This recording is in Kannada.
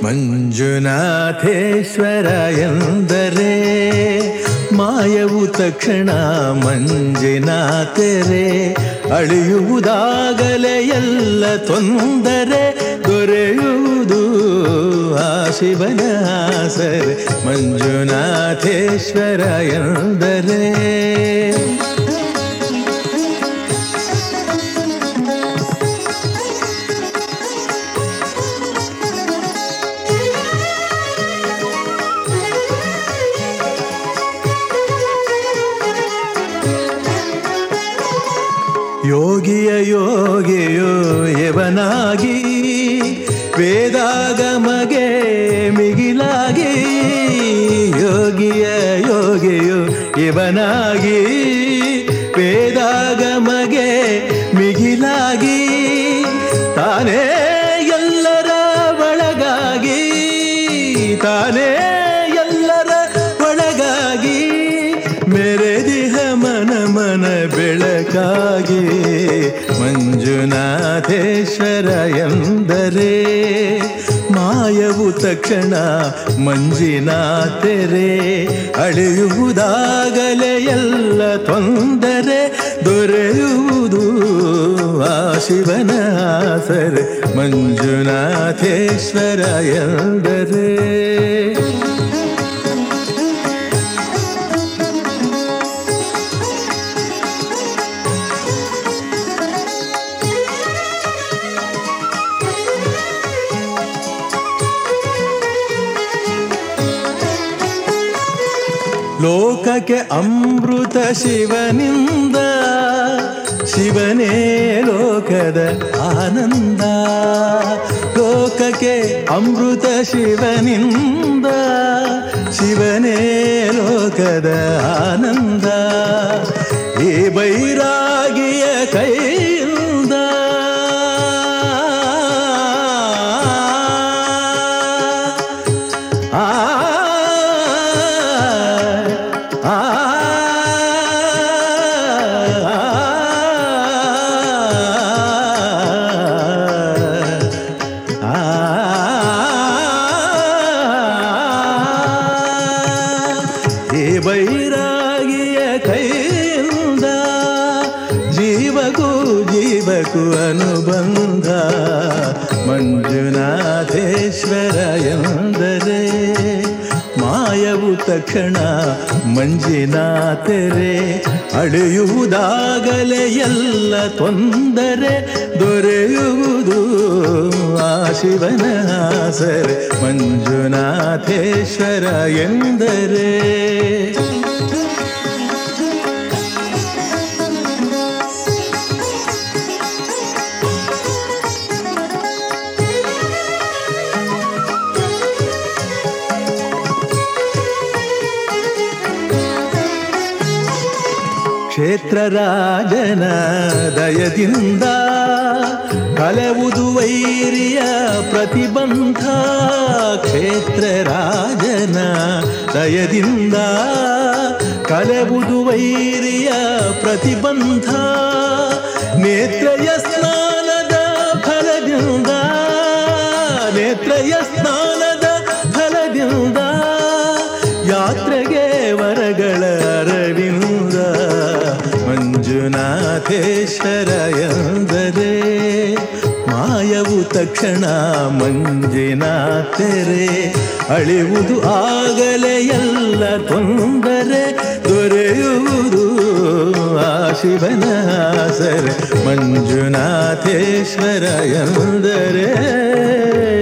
ಮಂಜುನಾಥೇಶ್ವರ ಎಂದರೆ ಮಾಯವು ತಕ್ಷಣ ಮಂಜಿನ ತೆರೆ ಅಳಿಯುವುದಾಗಲೇ ಎಲ್ಲ ತೊಂದರೆ ದೊರೆಯುವುದು ಆ ಶಿವನ ಸರೆ ಮಂಜುನಾಥೇಶ್ವರ ಎಂದರೆ ಯೋಗಿಯ ಯೋಗಿಯೋ ಯವನಾಗಿ ವೇದಾಗಮಗೆ ಮಿಗಿಲಾಗಿ ಯೋಗಿಯ ಯೋಗಿಯೋ ಇವನಾಗಿ ವೇದಾಗಮಗೆ ಮಿಗಿಲಾಗಿ ತಾನೇ ಎಲ್ಲರ ಒಳಗಾಗಿ ತಾನೇ ಎಲ್ಲರ ಒಳಗಾಗಿ ಮೆರೆದಿಹ ಮನ ಮನ ಬೆಳಕಾಗಿ ಮಂಜುನಾಥೇಶ್ವರ ಎಂದರೆ ಮಾಯವು ತಕ್ಷಣ ಮಂಜಿನ ತೆರೆ ಅಳೆಯುವುದಾಗಲೇ ಎಲ್ಲ ತೊಂದರೆ ದೊರೆಯುವುದು ಆ ಶಿವನ ಸರೆ ಮಂಜುನಾಥೇಶ್ವರ ಎಂದರೆ ಲೋಕಕ್ಕೆ ಅಮೃತ ಶಿವನಿಂದ ಶಿವನೇ ಲೋಕದ ಆನಂದ ಲೋಕಕ್ಕೆ ಅಮೃತ ಶಿವನಿಂದ ಶಿವನೇ ಲೋಕದ ಆನಂದ ಈ ಬೈರಾಗಿಯ ಕೈಯಿಂದ ಆ ಆ ಈ ಬೈರಾಗಿಯ ಕೈಯಿಂದ ಜೀವಗೂ ಜೀವಕ್ಕೂ ಅನುಬಂಧ ಮಂಜುನಾಥೇಶ್ವರ ಎಂದರೆ ಮಾಯವು ತಕ್ಷಣ ಮಂಜಿನ ತೆರೆ ಅಳೆಯುವುದಾಗಲೇ ಎಲ್ಲ ತೊಂದರೆ ದೊರೆಯುವುದು ಆ ಶಿವನ ಸರೆ ಮಂಜುನಾಥೇಶ್ವರ ಎಂದರೆ ಕ್ಷೇತ್ರ ರಾಜನ ದಯದಿಂದ ಕಲೆವುದು ವೈರಿಯ ಪ್ರತಿಬಂಧ ಕ್ಷೇತ್ರ ರಾಜನ ದಯದಿಂದ ಕಲೆವುದು ವೈರಿಯ ಪ್ರತಿಬಂಧ ನೇತ್ರಯ ಸ್ನಾನದ ಫಲದಿಂದ ನೇತ್ರಯ ಸ್ನಾನದ ಫಲದಿಂದ ಯಾತ್ರೆಗೆ ವರಗಳ ಅರವಿಂದ ಮಂಜುನಾಥೇಶ್ವರ ಎಂದರೆ ಮಾಯವು ತಕ್ಷಣ ಮಂಜಿನ ತೆರೆ ಅಳಿವುದು ಆಗಲೇ ಎಲ್ಲ ತೊಂದರೆ ದೊರೆಯುವುದು ಆ ಶಿವನ ಸರೆ ಮಂಜುನಾಥೇಶ್ವರ ಎಂದರೆ